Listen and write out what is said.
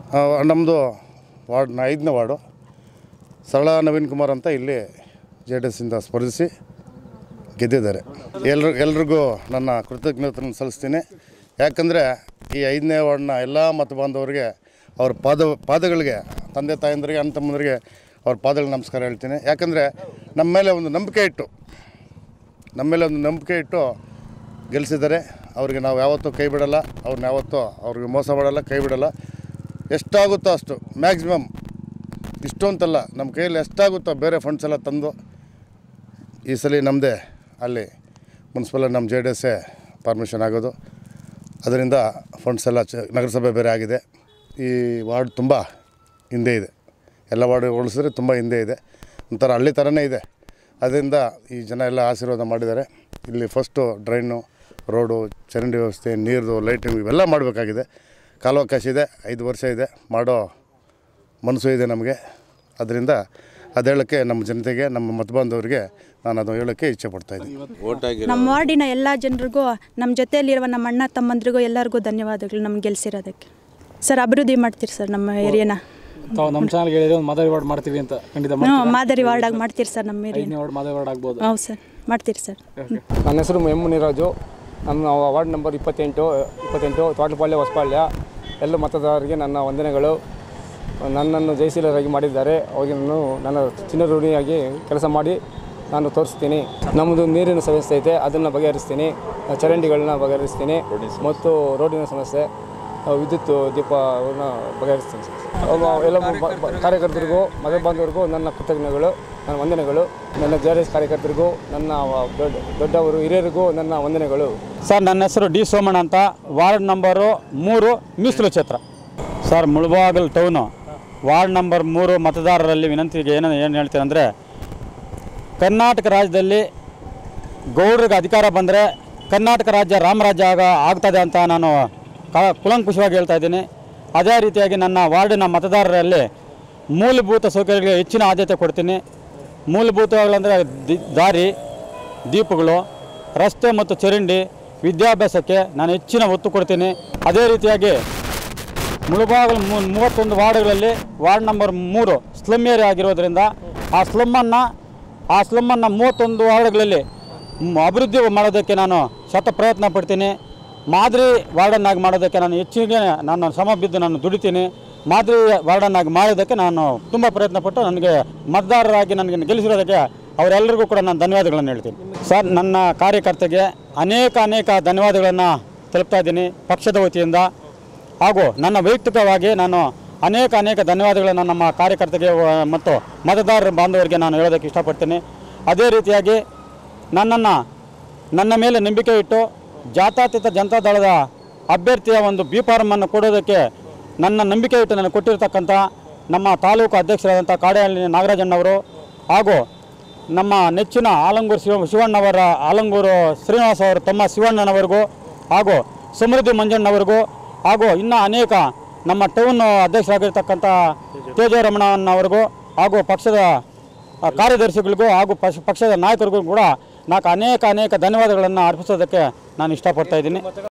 ನಮ್ಮದು ವಾರ್ಡ್ ಐದನೇ ವಾರ್ಡು ಸರಳ ನವೀನ್ ಕುಮಾರ್ ಅಂತ ಇಲ್ಲಿ ಜೆ ಡಿ ಎಸ್ಸಿಂದ ಸ್ಪರ್ಧಿಸಿ ಗೆದ್ದಿದ್ದಾರೆ ಎಲ್ರು ಎಲ್ರಿಗೂ ನನ್ನ ಕೃತಜ್ಞತೆಯನ್ನು ಸಲ್ಲಿಸ್ತೀನಿ ಯಾಕಂದರೆ ಈ ಐದನೇ ವಾರ್ಡ್ನ ಎಲ್ಲ ಮತ ಬಾಂಧವರಿಗೆ ಅವ್ರ ಪಾದ ಪಾದಗಳಿಗೆ ತಂದೆ ತಾಯಂದರಿಗೆ ಅಣ್ಣ ತಮ್ಮಂದರಿಗೆ ಅವ್ರ ಪಾದಗಳಿಗೆ ನಮಸ್ಕಾರ ಹೇಳ್ತೀನಿ ಯಾಕಂದರೆ ನಮ್ಮ ಮೇಲೆ ಒಂದು ನಂಬಿಕೆ ಇಟ್ಟು ನಮ್ಮ ಮೇಲೆ ಒಂದು ನಂಬಿಕೆ ಇಟ್ಟು ಗೆಲ್ಲಿಸಿದ್ದಾರೆ ಅವ್ರಿಗೆ ನಾವು ಯಾವತ್ತೂ ಕೈ ಬಿಡಲ್ಲ ಅವ್ರನ್ನ ಯಾವತ್ತೂ ಅವ್ರಿಗೆ ಮೋಸ ಮಾಡಲ್ಲ ಕೈ ಬಿಡಲ್ಲ ಎಷ್ಟಾಗುತ್ತೋ ಅಷ್ಟು ಮ್ಯಾಕ್ಸಿಮಮ್ ಇಷ್ಟು ಅಂತಲ್ಲ ನಮ್ಮ ಕೈಯಲ್ಲಿ ಎಷ್ಟಾಗುತ್ತೋ ಬೇರೆ ಫಂಡ್ಸ್ ಎಲ್ಲ ತಂದು ಈ ಸಲ ನಮ್ಮದೇ ಅಲ್ಲಿ ಮುನ್ಸಿಪಲ್ ನಮ್ಮ ಜೆ ಡಿ ಎಸ್ಸೇ ಪರ್ಮಿಷನ್ ಆಗೋದು ಅದರಿಂದ ಫಂಡ್ಸ್ ಎಲ್ಲ ಚ ನಗರಸಭೆ ಬೇರೆ ಆಗಿದೆ ಈ ವಾರ್ಡ್ ತುಂಬ ಹಿಂದೆ ಇದೆ ಎಲ್ಲ ವಾರ್ಡ್ ಹೋಲಿಸಿದ್ರೆ ತುಂಬ ಹಿಂದೆ ಇದೆ ಒಂಥರ ಹಳ್ಳಿ ಥರನೇ ಇದೆ ಅದರಿಂದ ಈ ಜನ ಎಲ್ಲ ಆಶೀರ್ವಾದ ಮಾಡಿದ್ದಾರೆ ಇಲ್ಲಿ ಫಸ್ಟು ಡ್ರೈನು ರೋಡು ಚರಂಡಿ ವ್ಯವಸ್ಥೆ ನೀರು ಲೈಟಿಂಗ್ ಇವೆಲ್ಲ ಮಾಡಬೇಕಾಗಿದೆ ಕಾಲಾವಕಾಶ ಇದೆ ಐದು ವರ್ಷ ಇದೆ ಮಾಡೋ ಮನಸ್ಸು ಇದೆ ನಮಗೆ ಅದರಿಂದ ಅದು ಹೇಳೋಕ್ಕೆ ನಮ್ಮ ಜನತೆಗೆ ನಮ್ಮ ಮತಬಾಂಧವರಿಗೆ ನಾನು ಅದು ಹೇಳೋಕ್ಕೆ ಇಚ್ಛೆ ಪಡ್ತಾಯಿದ್ದೀನಿ ನಮ್ಮ ವಾರ್ಡಿನ ಎಲ್ಲ ಜನರಿಗೂ ನಮ್ಮ ಜೊತೆಯಲ್ಲಿರುವ ನಮ್ಮ ಅಣ್ಣ ತಮ್ಮಂದ್ರಿಗೂ ಎಲ್ಲರಿಗೂ ಧನ್ಯವಾದಗಳು ನಮ್ಗೆ ಗೆಲ್ಸಿರೋದಕ್ಕೆ ಸರ್ ಅಭಿವೃದ್ಧಿ ಮಾಡ್ತೀರಿ ಸರ್ ನಮ್ಮ ಏರಿಯಾನ ತಾವು ನಮ್ಮ ಚಾನಲ್ಗೆ ಹೇಳಿದ್ರೆ ಒಂದು ಮಾದರಿ ವಾರ್ಡ್ ಮಾಡ್ತೀವಿ ಅಂತ ಖಂಡಿತ ಹ್ಞೂ ಮಾದರಿ ವಾರ್ಡಾಗಿ ಮಾಡ್ತೀರಿ ಸರ್ ನಮ್ಮ ಏರಿಯಾನ ಐದನೇ ವಾರ್ಡ್ ಮಾದರಿ ವಾರ್ಡ್ ಆಗ್ಬೋದು ಹೌದು ಸರ್ ಮಾಡ್ತೀರಿ ಸರ್ ನನ್ನ ಹೆಸರು ಎಂ ಮುನಿರಾಜು ನನ್ನ ವಾರ್ಡ್ ನಂಬರ್ ಇಪ್ಪತ್ತೆಂಟು ಇಪ್ಪತ್ತೆಂಟು ತೋಟಪಾಳ್ಯ ಹೊಸಪಾಳ್ಯ ಎಲ್ಲ ಮತದಾರರಿಗೆ ನನ್ನ ವಂದನೆಗಳು ನನ್ನನ್ನು ಜಯಶೀಲರಾಗಿ ಮಾಡಿದ್ದಾರೆ ಅವರಿಗೆ ನಾನು ನನ್ನ ಚಿನ್ನ ಋಣಿಯಾಗಿ ಕೆಲಸ ಮಾಡಿ ನಾನು ತೋರಿಸ್ತೀನಿ ನಮ್ಮದು ನೀರಿನ ಸಮಸ್ಯೆ ಐತೆ ಅದನ್ನು ಬಗೆಹರಿಸ್ತೀನಿ ಚರಂಡಿಗಳನ್ನ ಬಗೆಹರಿಸ್ತೀನಿ ಮತ್ತು ರೋಡಿನ ಸಮಸ್ಯೆ ಆ, ವಿದ್ಯುತ್ ದೀಪವನ್ನು ಬಗೆಹರಿಸ್ತೀನಿ ಸರ್. ಅವ ಎಲ್ಲ ಬ- ಬ- ಕಾರ್ಯಕರ್ತರಿಗೂ ಮತ ಬಾಂಧವರಿಗೂ ನನ್ನ ಕೃತಜ್ಞಗಳು ನನ್ನ ವಂದನೆಗಳು ನನ್ನ ಜೆ ಆರ್ ಎಸ್ ಕಾರ್ಯಕರ್ತರಿಗೂ ನನ್ನ ವ- ದೊಡ್ಡ ದೊಡ್ಡವರು ಹಿರಿಯರಿಗೂ ನನ್ನ ವಂದನೆಗಳು ಸರ್ ನನ್ನ ಹೆಸರು ಡಿ ಸೋಮಣ್ಣ ಅಂತ ವಾರ್ಡ್ ನಂಬರು ಮೂರು ಮೀಸಲು ಕ್ಷೇತ್ರ sir Mulbagal town ward number ಮೂರು ಮತದಾರರಲ್ಲಿ ವಿನಂತಿಗೆ ಏನು ಏನು ಹೇಳ್ತೀನಿ ಅಂದರೆ ಕರ್ನಾಟಕ ರಾಜ್ಯದಲ್ಲಿ ಗೌಡ್ರಿಗೆ ಅಧಿಕಾರ ಬಂದರೆ ಕರ್ನಾಟಕ ರಾಜ್ಯ ರಾಮರಾಜ್ಯ ಆಗ ಆಗ್ತದೆ ಅಂತ ನಾನು ಕ ಕುಲಂಕುಷವಾಗಿ ಹೇಳ್ತಾ ಇದ್ದೀನಿ ಅದೇ ರೀತಿಯಾಗಿ ನನ್ನ ವಾರ್ಡಿನ ಮತದಾರರಲ್ಲಿ ಮೂಲಭೂತ ಸೌಕರ್ಯಗಳಿಗೆ ಹೆಚ್ಚಿನ ಆದ್ಯತೆ ಕೊಡ್ತೀನಿ ಮೂಲಭೂತಗಳಂದರೆ ದಿ- ದಾರಿ ದೀಪಗಳು ರಸ್ತೆ ಮತ್ತು ಚರಂಡಿ ವಿದ್ಯಾಭ್ಯಾಸಕ್ಕೆ ನಾನು ಹೆಚ್ಚಿನ ಒತ್ತು ಕೊಡ್ತೀನಿ ಅದೇ ರೀತಿಯಾಗಿ ಮುಳುಬಾಗಲು ಮೂ ಮೂವತ್ತೊಂದು ವಾರ್ಡ್ಗಳಲ್ಲಿ ವಾರ್ಡ್ ನಂಬರ್ ಮೂರು ಸ್ಲಮ್ ಏರಿಯಾ ಆಗಿರೋದ್ರಿಂದ ಆ ಸ್ಲಮ್ಮನ್ನು ಆ ಸ್ಲಮ್ಮನ್ನು ಮೂವತ್ತೊಂದು ವಾರ್ಡ್ಗಳಲ್ಲಿ ಮ್- ಅಭಿವೃದ್ಧಿ ಮಾಡೋದಕ್ಕೆ ನಾನು ಶತ ಪ್ರಯತ್ನ ಪಡ್ತೀನಿ ಮಾದರಿ ವಾರ್ಡನ್ನಾಗಿ ಮಾಡೋದಕ್ಕೆ ನಾನು ಹೆಚ್ಚಿಗೆ ನಾನು ಶ್ರಮ ಬಿದ್ದು ನಾನು ದುಡಿತೀನಿ ಮಾದರಿ ವಾರ್ಡನ್ನಾಗಿ ಮಾಡೋದಕ್ಕೆ ನಾನು ತುಂಬ ಪ್ರಯತ್ನಪಟ್ಟು ನನಗೆ ಮತದಾರರಾಗಿ ನನಗೆ ಗೆಲ್ಲಿಸಿರೋದಕ್ಕೆ ಅವರೆಲ್ಲರಿಗೂ ಕೂಡ ನಾನು ಧನ್ಯವಾದಗಳನ್ನು ಹೇಳ್ತೀನಿ ಸರ್ ನನ್ನ ಕಾರ್ಯಕರ್ತೆಗೆ ಅನೇಕ ಅನೇಕ ಧನ್ಯವಾದಗಳನ್ನು ತಲುಪ್ತಾ ಇದ್ದೀನಿ ಪಕ್ಷದ ವತಿಯಿಂದ ಹಾಗೂ ನನ್ನ ವೈಯಕ್ತಿಕವಾಗಿ ನಾನು ಅನೇಕ ಅನೇಕ ಧನ್ಯವಾದಗಳನ್ನು ನಮ್ಮ ಕಾರ್ಯಕರ್ತರಿಗೆ ವ- ಮತ್ತು ಮತದಾರರ ಬಾಂಧವರಿಗೆ ನಾನು ಹೇಳೋದಕ್ಕೆ ಇಷ್ಟಪಡ್ತೀನಿ ಅದೇ ರೀತಿಯಾಗಿ ನನ್ನನ್ನು ನನ್ನ ಮೇಲೆ ನಂಬಿಕೆ ಇಟ್ಟು ಜಾತ್ಯತೀತ ಜನತಾದಳದ ಅಭ್ಯರ್ಥಿಯ ಒಂದು ಬಿ ಫಾರ್ಮನ್ನು ಕೊಡೋದಕ್ಕೆ ನನ್ನ ನಂಬಿಕೆ ಇಟ್ಟು ನನಗೆ ಕೊಟ್ಟಿರ್ತಕ್ಕಂಥ ನಮ್ಮ ತಾಲೂಕು ಅಧ್ಯಕ್ಷರಾದಂಥ ಕಾಡೇಹಳ್ಳಿ ನಾಗರಾಜಣ್ಣವರು ಹಾಗೂ ನಮ್ಮ ನೆಚ್ಚಿನ ಆಲಂಗೂರು ಶಿವ ಶಿವಣ್ಣವರ ಆಲಂಗೂರು ಶ್ರೀನಿವಾಸ ಅವರ ತಮ್ಮ ಶಿವಣ್ಣನವರಿಗೂ ಹಾಗೂ ಸಮೃದ್ಧಿ ಮಂಜಣ್ಣವರಿಗೂ ಹಾಗೂ ಇನ್ನೂ ಅನೇಕ ನಮ್ಮ ಟೌನ್ ಅಧ್ಯಕ್ಷರಾಗಿರ್ತಕ್ಕಂಥ ತೇಜರಮಣನವರಿಗೂ ಹಾಗೂ ಪಕ್ಷದ ಆ, ಕಾರ್ಯದರ್ಶಿಗಳಿಗೂ ಹಾಗೂ ಪಕ್ಷ ಪಕ್ಷದ ನಾಯಕರಿಗೂ ಕೂಡ ನಾಲ್ಕು ಅನೇಕ ಅನೇಕ ಧನ್ಯವಾದಗಳನ್ನು ಅರ್ಪಿಸೋದಕ್ಕೆ ನಾನು ಇಷ್ಟಪಡ್ತಾ ಇದ್ದೀನಿ